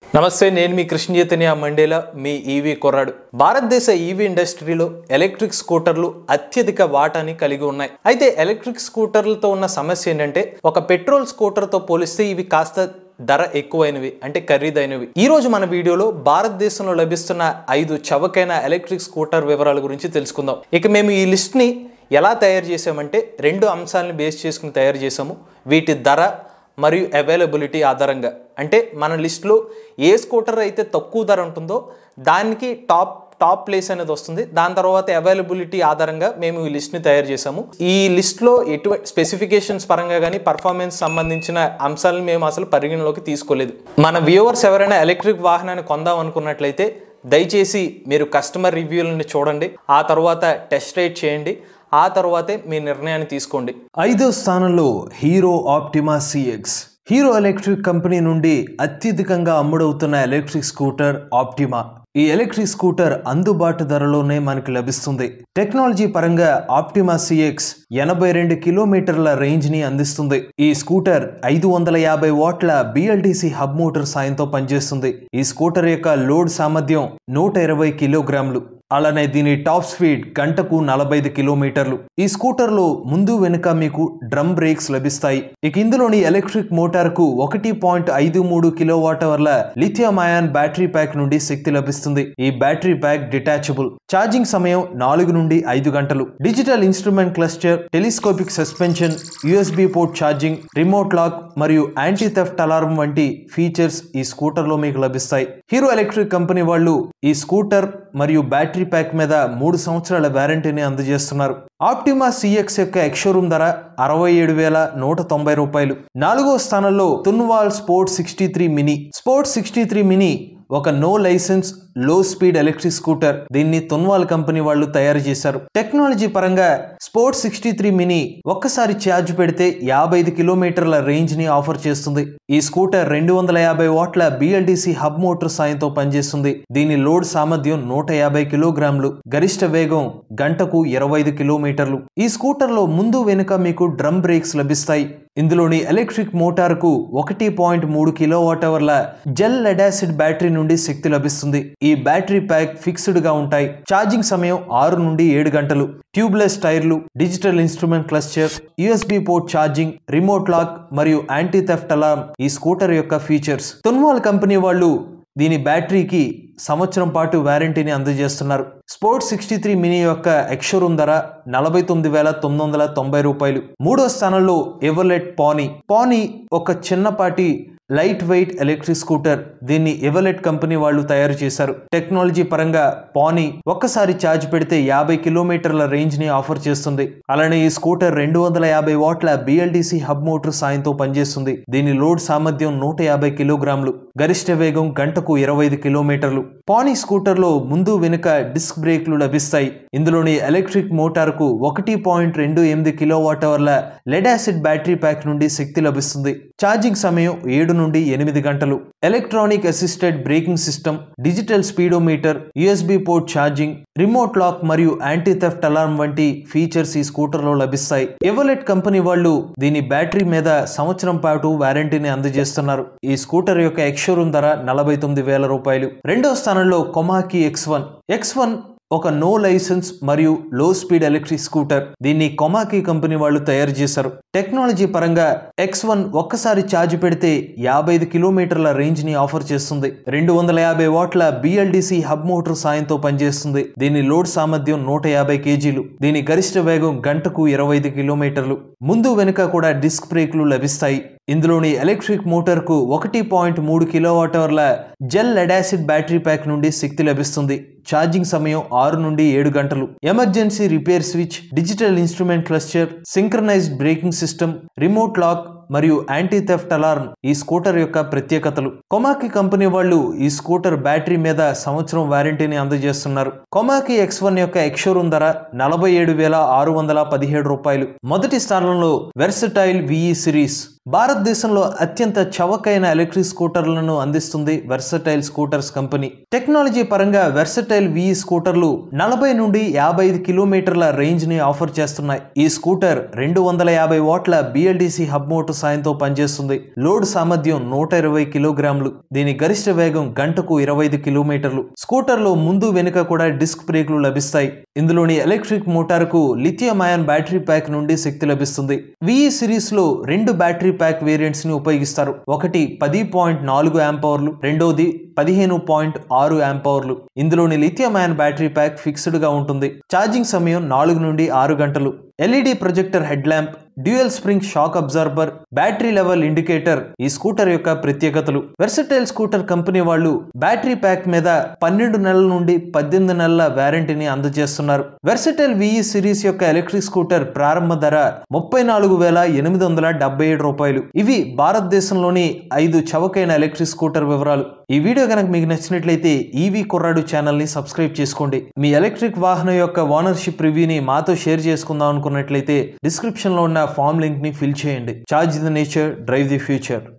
నమస్తే నేను మీ కృష్ణ చైతన్య మండేలా మీ ఈవీ కొర్రాడు భారతదేశ ఈవీ ఇండస్ట్రీలో ఎలక్ట్రిక్ స్కూటర్లు అత్యధిక వాటాని కలిగి ఉన్నాయి అయితే ఎలక్ట్రిక్ స్కూటర్లతో ఉన్న సమస్య ఏంటంటే ఒక పెట్రోల్ స్కూటర్తో పోలిస్తే ఇవి కాస్త ధర ఎక్కువైనవి అంటే ఖరీదైనవి ఈ రోజు మన వీడియోలో భారతదేశంలో లభిస్తున్న ఐదు చవకైన ఎలక్ట్రిక్ స్కూటర్ వివరాల గురించి తెలుసుకుందాం ఇక మేము ఈ లిస్ట్ని ఎలా తయారు చేసామంటే రెండు అంశాలను బేస్ చేసుకుని తయారు చేసాము వీటి ధర మరియు అవైలబిలిటీ ఆధారంగా అంటే మన లిస్ట్లో ఏ స్కూటర్ అయితే తక్కువ ధర ఉంటుందో దానికి టాప్ టాప్ ప్లేస్ అనేది వస్తుంది దాని తర్వాత అవైలబిలిటీ ఆధారంగా మేము ఈ లిస్ట్ని తయారు చేసాము ఈ లిస్ట్లో ఎటువంటి స్పెసిఫికేషన్స్ పరంగా కానీ పర్ఫార్మెన్స్ సంబంధించిన అంశాలను మేము అసలు పరిగణలోకి తీసుకోలేదు మన వ్యూవర్స్ ఎవరైనా ఎలక్ట్రిక్ వాహనాన్ని కొందాం అనుకున్నట్లయితే దయచేసి మీరు కస్టమర్ రివ్యూలను చూడండి ఆ తర్వాత టెస్ట్ రైడ్ చేయండి ఆ తర్వాతే మీ నిర్ణయాన్ని తీసుకోండి ఐదో స్థానంలో Hero Optima CX Hero electric company నుండి అత్యధికంగా అమ్ముడవుతున్న ఎలక్ట్రిక్ స్కూటర్ ఆప్టిమా ఈ ఎలక్ట్రిక్ స్కూటర్ అందుబాటు ధరలోనే మనకి లభిస్తుంది టెక్నాలజీ పరంగా ఆప్టిమా సిఎక్స్ ఎనభై రెండు కిలోమీటర్ల రేంజ్ ని అందిస్తుంది ఈ స్కూటర్ ఐదు వందల యాభై వాట్ల బిఎల్డిసి హబ్ మోటార్ సాయంతో పనిచేస్తుంది ఈ స్కూటర్ యొక్క లోడ్ సామర్థ్యం నూట ఇరవై కిలోగ్రాములు అలానే దీని టాప్ స్పీడ్ గంటకు నలభై ఐదు కిలోమీటర్లు ఈ స్కూటర్లో ముందు వెనుక మీకు డ్రమ్ బ్రేక్స్ లభిస్తాయి ఇక ఇందులోని ఎలక్ట్రిక్ మోటార్ కు ఒకటి పాయింట్ ఐదు మూడు కిలో వాట్ అవర్ల లిథియం అయాన్ బ్యాటరీ ప్యాక్ నుండి శక్తి లభిస్తుంది ఈ బ్యాటరీ ప్యాక్ డిటాచబుల్ ఛార్జింగ్ సమయం నాలుగు నుండి ఐదు గంటలు digital instrument cluster telescopic suspension USB port charging remote lock మరియు యాంటీ థెఫ్ట్ అలారం వంటి ఫీచర్స్ ఈ స్కూటర్ లో మీకు లభిస్తాయి హీరో ఎలక్ట్రిక్ కంపెనీ వాళ్ళు ఈ స్కూటర్ మరియు బ్యాటరీ ప్యాక్ మీద మూడు సంవత్సరాల వ్యారంటీని అందజేస్తున్నారు ఆప్టిమా సిఎక్స్ యొక్క ఎక్స్షోరూమ్ ధర అరవై ఏడు వేల నూట తొంభై రూపాయలు నాలుగో స్థానంలో Tunwal sport sixty three mini sport sixty three mini ఒక no license low speed electric scooter దీన్ని తున్వాల్ కంపెనీ వాళ్ళు తయారు చేశారు టెక్నాలజీ పరంగా స్పోర్ట్ సిక్స్టీ త్రీ మినీ ఒక్కసారి ఛార్జ్ పెడితే యాభై ఐదు కిలోమీటర్ల రేంజ్ ని ఆఫర్ చేస్తుంది ఈ స్కూటర్ రెండు వందల యాభై వాట్ల బిఎల్డిసి హబ్ మోటార్ సాయంతో పనిచేస్తుంది దీని లోడ్ సామర్థ్యం నూట యాభై కిలోగ్రాములు గరిష్ట వేగం గంటకు ఇరవై ఐదు కిలోమీటర్లు ఈ స్కూటర్ లో ముందు వెనుక మీకు డ్రమ్ బ్రేక్స్ లభిస్తాయి ఇందులోని ఎలక్ట్రిక్ మోటార్ కు ఒకటి పాయింట్ మూడు కిలో వాట్ అవర్ల జెల్ లెడాసిడ్ బ్యాటరీ నుండి శక్తి లభిస్తుంది ఈ బ్యాటరీ ప్యాక్ ఫిక్స్డ్ గా ఉంటాయి ఛార్జింగ్ సమయం ఆరు నుండి ఏడు గంటలు ట్యూబ్లెస్ టైర్లు digital instrument cluster USB port charging remote lock మరియు యాంటీ థెఫ్ట్ అలార్మ్ ఈ స్కూటర్ యొక్క ఫీచర్స్ తున్వాల్ కంపెనీ వాళ్ళు దీని బ్యాటరీకి సంవత్సరం పాటు వారంటీని అందజేస్తున్నారు స్పోర్ట్ సిక్స్టీ త్రీ మినీ యొక్క ఎక్స్షోరూమ్ ధర నలభై తొమ్మిది వేల తొమ్మిది వందల తొంభై రూపాయలు మూడో స్థానంలో ఎవలెట్ పానీ పానీ ఒక చిన్నపాటి లైట్ వెయిట్ ఎలక్ట్రిక్ స్కూటర్ దీన్ని ఎవలెట్ కంపెనీ వాళ్ళు తయారు చేశారు టెక్నాలజీ పరంగా పానీ ఒక్కసారి ఛార్జ్ పెడితే యాభై కిలోమీటర్ల రేంజ్ ని ఆఫర్ చేస్తుంది అలానే ఈ స్కూటర్ రెండు వందల యాభై వాట్ల బిఎల్డిసి హబ్ మోటార్ సాయంతో పనిచేస్తుంది దీని లోడ్ సామర్థ్యం నూట యాభై కిలోగ్రాములు గరిష్ట వేగం గంటకు ఇరవై ఐదు కిలోమీటర్లు పానీ స్కూటర్ లో ముందు వెనుక డిస్క్ బ్రేక్లు లభిస్తాయి ఇందులోని ఎలక్ట్రిక్ మోటార్ కు ఒకటి పాయింట్ రెండు ఎనిమిది కిలో వాట్ అవర్ల లెడ్ యాసిడ్ బ్యాటరీ ప్యాక్ నుండి శక్తి లభిస్తుంది ఛార్జింగ్ సమయం ఏడు నుండి ఎనిమిది గంటలు electronic assisted braking system digital speedometer USB port charging remote lock మరియు యాంటీ థెఫ్ట్ అలార్మ్ వంటి ఫీచర్స్ ఈ స్కూటర్ లో లభిస్తాయి ఎవలెట్ కంపెనీ వాళ్ళు దీని బ్యాటరీ మీద సంవత్సరం పాటు వారంటీని అందజేస్తున్నారు ఈ స్కూటర్ యొక్క ఎక్స్షోరూమ్ ధర నలభై తొమ్మిది వేల రూపాయలు రెండో స్థానంలో Komaki X one X one ఒక నో లైసెన్స్ మరియు లో స్పీడ్ ఎలక్ట్రిక్ స్కూటర్ దీన్ని కొమాకి కంపెనీ వాళ్ళు తయారు చేశారు టెక్నాలజీ పరంగా ఎక్స్ వన్ ఒక్కసారి ఛార్జ్ పెడితే యాభై ఐదు కిలోమీటర్ల రేంజ్ ని ఆఫర్ చేస్తుంది రెండు వందల యాభై వాట్ల బిఎల్డిసి హబ్ మోటార్ సాయంతో పనిచేస్తుంది దీని లోడ్ సామర్థ్యం నూట యాభై కేజీలు దీని గరిష్ట వేగం గంటకు ఇరవై ఐదు కిలోమీటర్లు ముందు వెనుక కూడా డిస్క్ బ్రేక్లు లభిస్తాయి ఇందులోని ఎలక్ట్రిక్ మోటార్ కు ఒకటి పాయింట్ మూడు కిలోవాట్ అవర్ల జెల్ లెడాసిడ్ బ్యాటరీ ప్యాక్ నుండి శక్తి లభిస్తుంది ఛార్జింగ్ సమయం ఆరు నుండి ఏడు గంటలు emergency repair switch digital instrument cluster synchronised braking system remote lock మరియు యాంటీ థెఫ్ట్ అలార్మ్ ఈ స్కూటర్ యొక్క ప్రత్యేకతలు కొమాకి కంపెనీ వాళ్ళు ఈ స్కూటర్ బ్యాటరీ మీద సంవత్సరం వారంటీని అందజేస్తున్నారు కొమాకి ఎక్స్ వన్ యొక్క ఎక్స్షోరూమ్ ధర నలభై ఏడు వేల ఆరు వందల పదిహేడు రూపాయలు మొదటి స్థానంలో వెర్సటైల్ విఈ సిరీస్ భారతదేశంలో అత్యంత చవకైన ఎలక్ట్రిక్ స్కూటర్లను అందిస్తుంది వెర్సటైల్ స్కూటర్స్ కంపెనీ టెక్నాలజీ పరంగా వెర్సటైల్ విఈ స్కూటర్లు నలభై నుండి యాభై ఐదు కిలోమీటర్ల రేంజ్ ని ఆఫర్ చేస్తున్నాయి ఈ స్కూటర్ రెండు వందల యాభై వాట్ల బిఎల్డిసి హబ్ మోటార్ సాయంతో పనిచేస్తుంది లోడ్ సామర్థ్యం నూట ఇరవై కిలోగ్రాములు దీని గరిష్ట వేగం గంటకు ఇరవై ఐదు కిలోమీటర్లు స్కూటర్లో ముందు వెనుక కూడా డిస్క్ బ్రేక్లు లభిస్తాయి ఇందులోని ఎలక్ట్రిక్ మోటార్కు లిథియం అయాన్ బ్యాటరీ ప్యాక్ నుండి శక్తి లభిస్తుంది విఈ సిరీస్ లో రెండు బ్యాటరీ ప్యాక్ వేరియంట్స్ ని ఉపయోగిస్తారు ఒకటి పది పాయింట్ నాలుగు యాంపవర్లు రెండోది పదిహేను పాయింట్ ఆరు యాంపవర్లు ఇందులోని lithium ion battery pack fixed గా ఉంటుంది ఛార్జింగ్ సమయం నాలుగు నుండి ఆరు గంటలు LED projector head lamp dual spring shock absorber battery level indicator ఈ స్కూటర్ యొక్క ప్రత్యేకతలు వెర్సటైల్ స్కూటర్ కంపెనీ వాళ్ళు బ్యాటరీ ప్యాక్ మీద పన్నెండు నెలల నుండి పద్దెనిమిది నెలల వ్యారంటీని అందజేస్తున్నారు వెర్సటైల్ విఈ సిరీస్ యొక్క ఎలక్ట్రిక్ స్కూటర్ ప్రారంభ ధర ముప్పై నాలుగు వేల ఎనిమిది వందల డెబ్బై ఏడు రూపాయలు ఇవి భారతదేశంలోని ఐదు చవకైన ఎలక్ట్రిక్ స్కూటర్ వివరాలు ఈ వీడియో కనుక మీకు నచ్చినట్లయితే ఈవీ కుర్రాడు ఛానల్ ని సబ్స్క్రైబ్ చేసుకోండి మీ ఎలక్ట్రిక్ వాహనం యొక్క ఓనర్షిప్ రివ్యూని మాతో షేర్ చేసుకుందాం అనుకున్నట్లయితే డిస్క్రిప్షన్ లో ఉన్న ఫామ్ లింక్ ని ఫిల్ చేయండి charge the nature drive the future